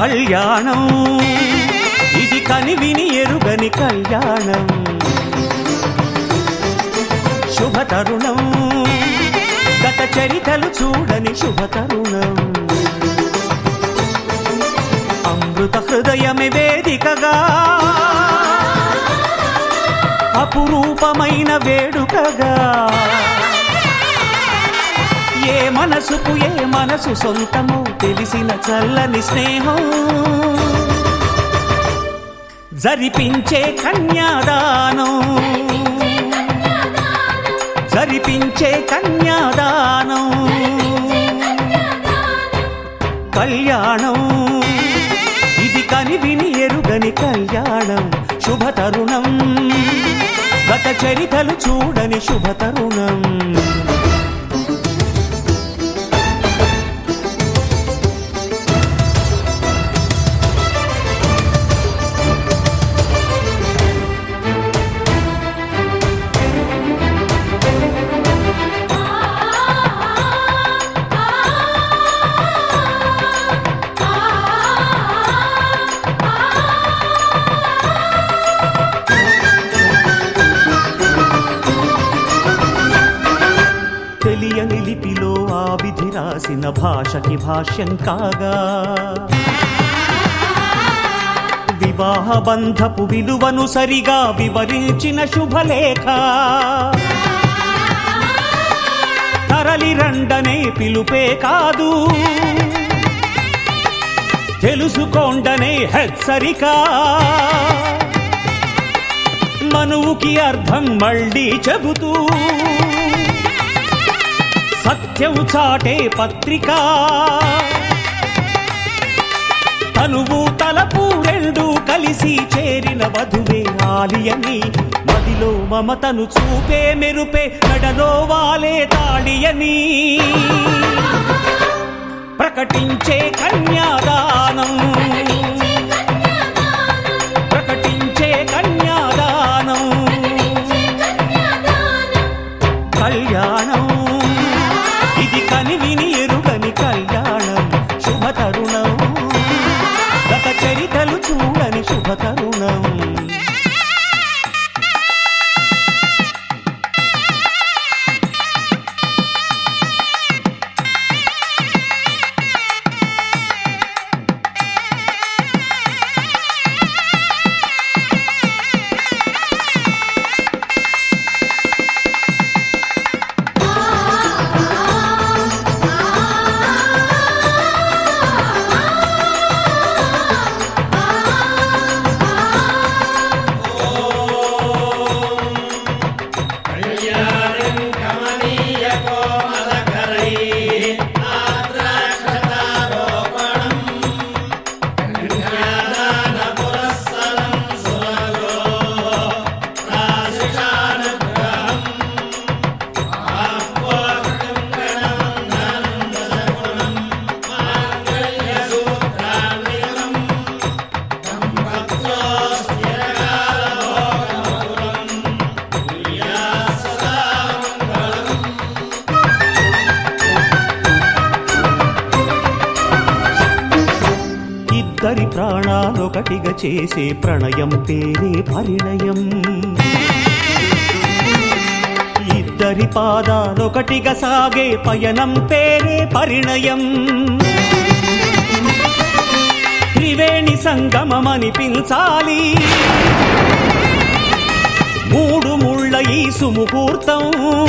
కళ్యాణం ఇది కనివిని ఎరుగని కళ్యాణం శుభ తరుణం గత చరితలు చూడని శుభ తరుణం అమృత హృదయమే వేదికగా అపురూపమైన వేడుకగా ఏ మనసుకు ఏ మనసు సొంతమో తెలిసిన చల్లని స్నేహం జరిపించే కన్యాదానం జరిపించే కన్యాదానం కళ్యాణం ఇది కనివిని ఎరుగని కళ్యాణం శుభ తరుణం గత చరితలు చూడని శుభ తరుణం తెలియని లిపిలో ఆ విధి రాసిన భాషకి భాష్యం కాగా వివాహ బంధపు విలువను సరిగా వివరించిన శుభలేఖ తరలి రండనే పిలుపే కాదు తెలుసుకోండనే హెచ్చరిక మనువుకి అర్థం మళ్ళీ చెబుతూ సత్యం చాటే పత్రిక తనువు తలపు రెండు కలిసి చేరిన వధువే ఆలియని మదిలో మమతను చూపే మెరుపే నడలో వాలే తాళియని ప్రకటించే కన్యాదానం ప్రకటించే కన్యాదానం కళ్యాణం ఇది కనివిని ఎరుగని కళ్యాణం శుభ తరుణం గత చరితలు చూడని శుభ తరుణం ఇద్దరి ప్రాణాలొకటిగా చేసే ప్రణయం పేరే పరిణయం ఇద్దరి పాదాలొకటిగా సాగే పయనం పేరే పరిణయం త్రివేణి సంగమమనిపించాలి మూడు ముళ్ళ ఈ సుముహూర్తం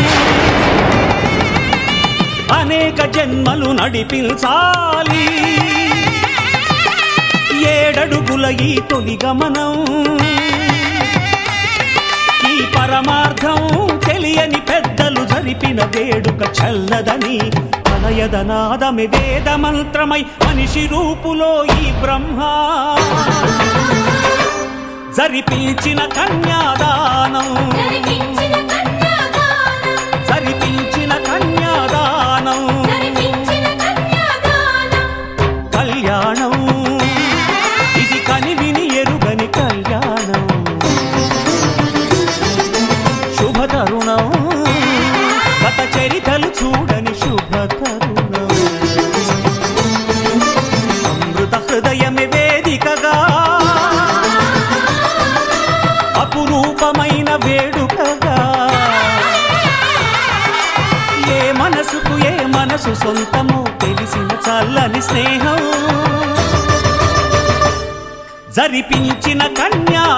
అనేక జన్మలు నడిపించాలి ఏడడుగుల ఈ తొలి గమనం ఈ పరమార్థం తెలియని పెద్దలు జరిపిన వేడుక చల్లదని అనయదనాదమి వేద మంత్రమై మనిషి రూపులో ఈ బ్రహ్మ జరిపించిన కన్యాదానం జరిపించిన కన్యాదానం జరిపించిన కన్యాదానం జరిపించిన కన్యాదానం కళ్యాణం ఇది కనివిని ఎరుగని కళ్యాణం శుభ తరుణం గత చరితలు చూడని శుభ తరుణం అమృత హృదయమే అపురూపమైన వేడుకగా ఏ మనసుకు ఏ మనసు సొంతమో తెలిసిన చల్లని స్నేహం జరిపించిన కన్యా